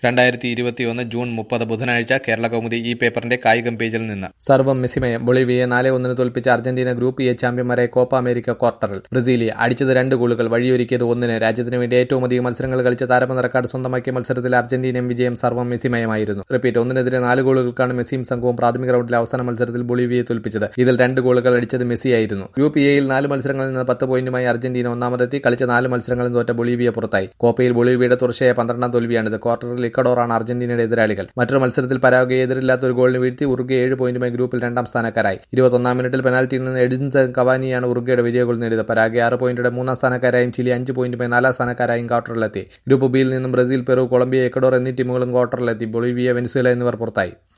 രണ്ടായിരത്തി ഇരുപത്തിയൊന്ന് ജൂൺ മുപ്പത് ബുധനാഴ്ച കേരള കൗമുദി ഈ പേപ്പറിന്റെ കായികം പേജിൽ നിന്ന് സർവം മെസ്സിമയം ബൊളീവിയെ നാല് ഒന്നിന് തോൽപ്പിച്ച അർജന്റീന ഗ്രൂപ്പ് എ ചാമ്പ്യന്മാരെ കോപ്പ അമേരിക്ക ക്വാർട്ടറിൽ ബ്രസീലിയെ അടിച്ചത് രണ്ട് ഗോളുകൾ വഴിയൊരുക്കിയത് ഒന്നിന് രാജ്യത്തിന് വേണ്ടി ഏറ്റവും അധികം മത്സരങ്ങൾ കളിച്ച താരമെന്ന റെക്കോർഡ് സ്വന്തമാക്കിയ മത്സരത്തിൽ അർജന്റീനയും വിജയം സർവം മെസ്സിമയമായിരുന്നു റിപ്പീറ്റ് ഒന്നിനെതിരെ നാല് ഗോളുകൾക്കാണ് മെസ്സിയും സംഘവും പ്രാഥമിക റൗണ്ടിലെ അവസാന മത്സരത്തിൽ ബൊളീവിയെ തോൽപ്പിച്ചത് ഇതിൽ രണ്ട് ഗോളുകൾ അടിച്ചത് മെസ്സിയായിരുന്നു ഗ്രൂപ്പ് എയിൽ നാല് മത്സരങ്ങളിൽ നിന്ന് പത്ത് പോയിന്റുമായി അർജന്റീന ഒന്നാമതെത്തി കളിച്ച നാല് മത്സരങ്ങളിൽ തോറ്റ ബൊളീവിയ പുറത്തായി കോപ്പയിൽ ബൊളീവിയയുടെ തുടർച്ചയായ പന്ത്രണ്ടാം തോൽവിയാണിത് ക്വാർട്ടറിൽ ഇക്കഡോറാണ് അർജന്റീനയുടെ എതിരാളികൾ മറ്റൊരു മത്സരത്തിൽ പരാഗ്വെ എതിരില്ലാത്ത ഒരു ഗോളിന് വീഴ്ത്തി ഉറുഗ്വെ ഏഴ് പോയിന്റുമായി ഗ്രൂപ്പിൽ രണ്ടാം സ്ഥാനക്കാരായി ഇരുപത്തൊന്നാം മിനിറ്റിൽ പെനാൽറ്റിയിൽ നിന്ന് എഡിൻസൺ കവാനിയാണ് ഉറുഗ്വയുടെ വിജയ ഗോൾ നേടിയത് പരാഗ്വെ ആറ് പോയിന്റോടെ മൂന്നാം സ്ഥാനക്കാരായും ചിലി അഞ്ച് പോയിന്റുമായി നാലാം സ്ഥാനക്കാരായും ക്വാർട്ടറിലെത്തി ഗ്രൂപ്പ് ബിയിൽ നിന്നും ബ്രസീൽ പെറു കൊളംബിയ എക്കഡോർ എന്നീ ടീമുകളും ക്വാർട്ടറിലെത്തി ബൊളീവിയ വെനിസുല എന്നിവർ പുറത്തായി